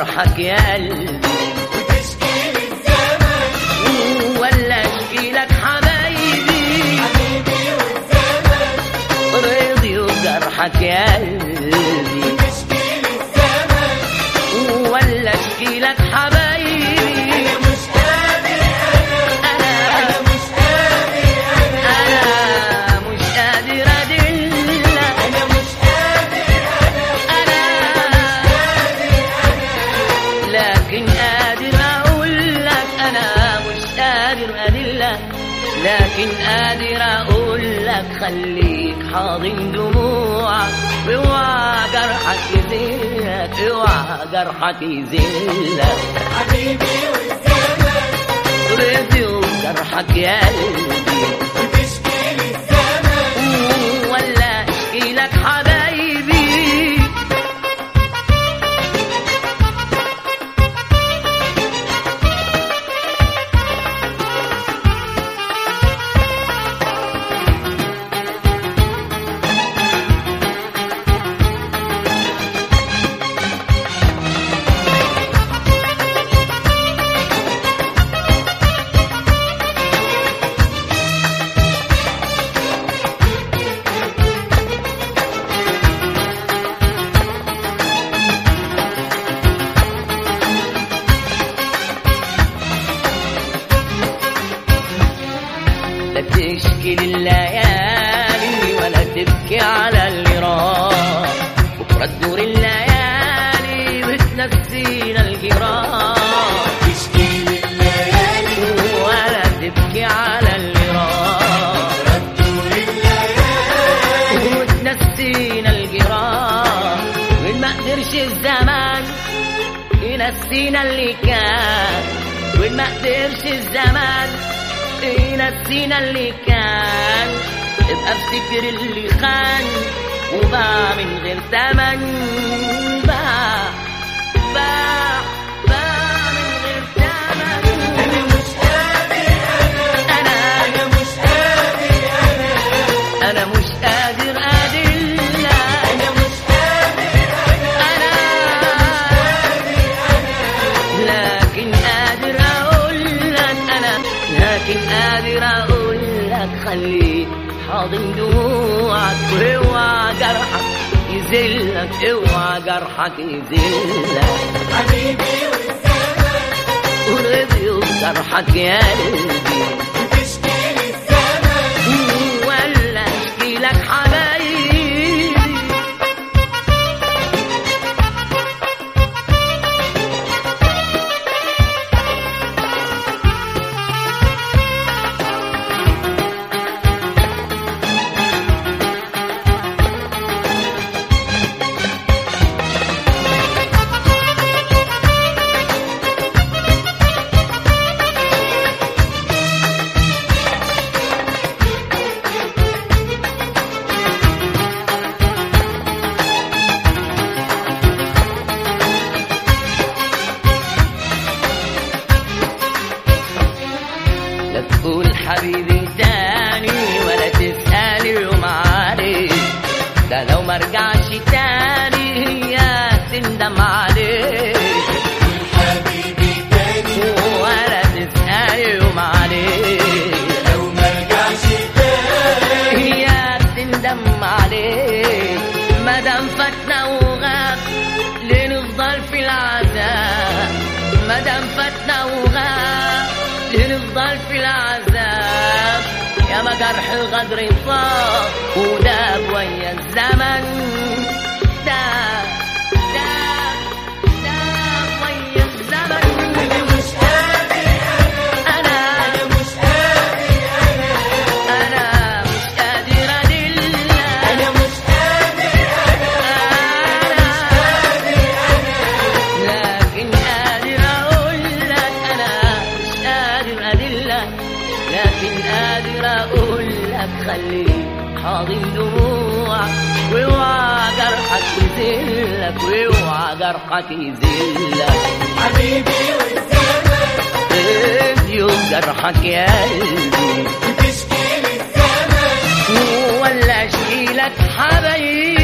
جرحك يا قلبي وتشكي للزمن ولا اشكي لك حبايبي حبيبي والزمن رضي وجرحك يا قلبي وتشكي للزمن ولا اشكي لك حبايبي أنا مش قادر أنا انا أنا مش قادر أنا انا مش قادر ادلك أنا مش قادر انا لكن قادر اقول لك انا مش قادر ادلك لكن قادر اقول لك خليك حاضن دموعك اوعى جرحك يذلك اوعى جرحك يذلك حبيبي والزمن رضي وجرحك يا قلبي وتشكي للزمن ولا اشكي لك حبايبي لا تشكي لليالي ولا تبكي على اللي راح بكرة تدور الليالي وتنسينا الجراح تشكي لليالي ولا تبكي على اللي راح ردوا الليالي وتنسينا الجراح وإن ما قدرش الزمان ينسينا اللي كان وإن ما قدرش الزمان ينسينا اللي كان ابقى افتكر اللي خان وباع من غير تمن باع باع باع من غير تمن أنا مش قادر انا أنا مش قادر أنا انا مش قادر ادلك أنا مش قادر انا لكن قادر اقول لك انا لكن قادر اقول لك خليك حاضن دموعك واوعى جرحك يذلك اوعى جرحك يذلك حبيبي والزمن ورضي وجرحك يا قلبي وتشكي للزمن ولا اشكي لك حبايبي لا تقول حبيبي تاني ولا تسأل يوم عليك ده لو ما رجعش تاني هي تندم عليك حبيبي تاني ولا تسأل يوم عليك لو ما رجعش تاني هي تندم عليك مادام فاتنا وغاب لنفضل في العذاب مادام فاتنا وغاب لنفضل في العذاب يا ما جرح الغدر طاب وداب ويا الزمن داب داب داب ويا الزمن أنا مش قادر انا أنا مش قادر انا مش قادر ادلك أنا مش قادر لكن قادر اقول لك انا مش قادر ادلك لكن قادر اقول لك خليك حاضن دموعك واوعى جرحك يذلك واوعى جرحك يذلك حبيبي والزمن ادي جرحك يا قلبي وتشكي للزمن ولا اشكي لك حبايبي